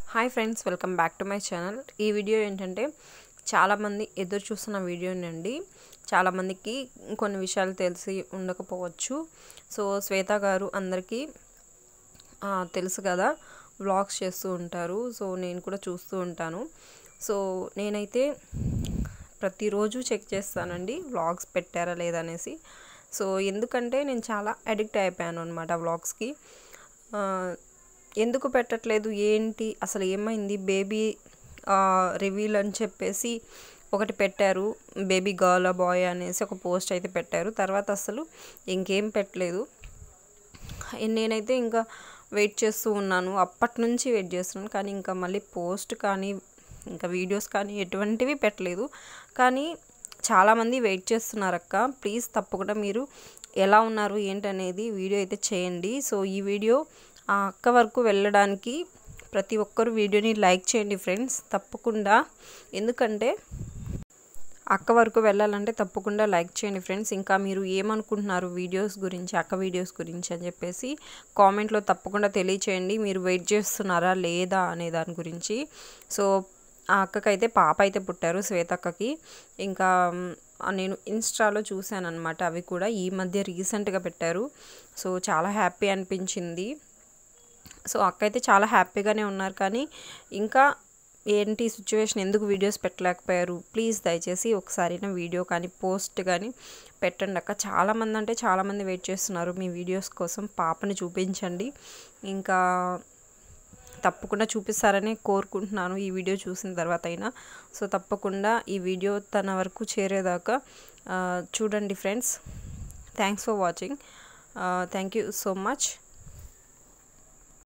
hi friends welcome back to my channel ఈ video ఏంటంటే చాలామంది ఎదురు చూస్తున్న వీడియోనండి చాలామందికి కొన్ని విషయాలు తెలిసి ఉండకపోవచ్చు సో శ్వేత గారు అందరికీ ఆ, తెలుసు కదా వ్లాగ్స్ చేస్తూ ఉంటారు సో నేను కూడా చూస్తూ ఉంటాను సో నేనైతే ప్రతిరోజు చెక్ చేస్తానండి వ్లాగ్స్ పెట్టారా లేదా అనేసి సో ఎందుకంటే నేను చాలా అడిక్ట్ అయిపోయాను అనమాట వ్లాగ్స్కి ఎందుకు పెట్టట్లేదు ఏంటి అసలు ఏమైంది బేబీ రివీల్ అని చెప్పేసి ఒకటి పెట్టారు బేబీ గర్ల్ బాయ్ అనేసి ఒక పోస్ట్ అయితే పెట్టారు తర్వాత అసలు ఇంకేం పెట్టలేదు నేనైతే ఇంకా వెయిట్ చేస్తూ ఉన్నాను అప్పటి నుంచి వెయిట్ చేస్తున్నాను కానీ ఇంకా మళ్ళీ పోస్ట్ కానీ ఇంకా వీడియోస్ కానీ ఎటువంటివి పెట్టలేదు కానీ చాలామంది వెయిట్ చేస్తున్నారు అక్క ప్లీజ్ తప్పకుండా మీరు ఎలా ఉన్నారు ఏంటనేది వీడియో అయితే చేయండి సో ఈ వీడియో ఆ అక్క వరకు వెళ్ళడానికి ప్రతి ఒక్కరు వీడియోని లైక్ చేయండి ఫ్రెండ్స్ తప్పకుండా ఎందుకంటే అక్క వరకు వెళ్ళాలంటే తప్పకుండా లైక్ చేయండి ఫ్రెండ్స్ ఇంకా మీరు ఏమనుకుంటున్నారు వీడియోస్ గురించి అక్క వీడియోస్ గురించి అని చెప్పేసి కామెంట్లో తప్పకుండా తెలియచేయండి మీరు వెయిట్ చేస్తున్నారా లేదా అనే దాని గురించి సో ఆ అక్కకైతే పాప అయితే పుట్టారు శ్వేతక్కకి ఇంకా మ్, నేను ఇన్స్టాలో చూశాను అనమాట అవి కూడా ఈ మధ్య రీసెంట్గా పెట్టారు సో చాలా హ్యాపీ అనిపించింది సో అక్క అయితే చాలా హ్యాపీగానే ఉన్నారు కానీ ఇంకా ఏంటి సిచ్యువేషన్ ఎందుకు వీడియోస్ పెట్టలేకపోయారు ప్లీజ్ దయచేసి ఒకసారి నా వీడియో కానీ పోస్ట్ కానీ పెట్టండి అక్క చాలామంది అంటే చాలామంది వెయిట్ చేస్తున్నారు మీ వీడియోస్ కోసం పాపని చూపించండి ఇంకా తప్పకుండా చూపిస్తారని కోరుకుంటున్నాను ఈ వీడియో చూసిన తర్వాత అయినా సో తప్పకుండా ఈ వీడియో తన వరకు చేరేదాకా ఆ, చూడండి friends thanks for watching thank you so much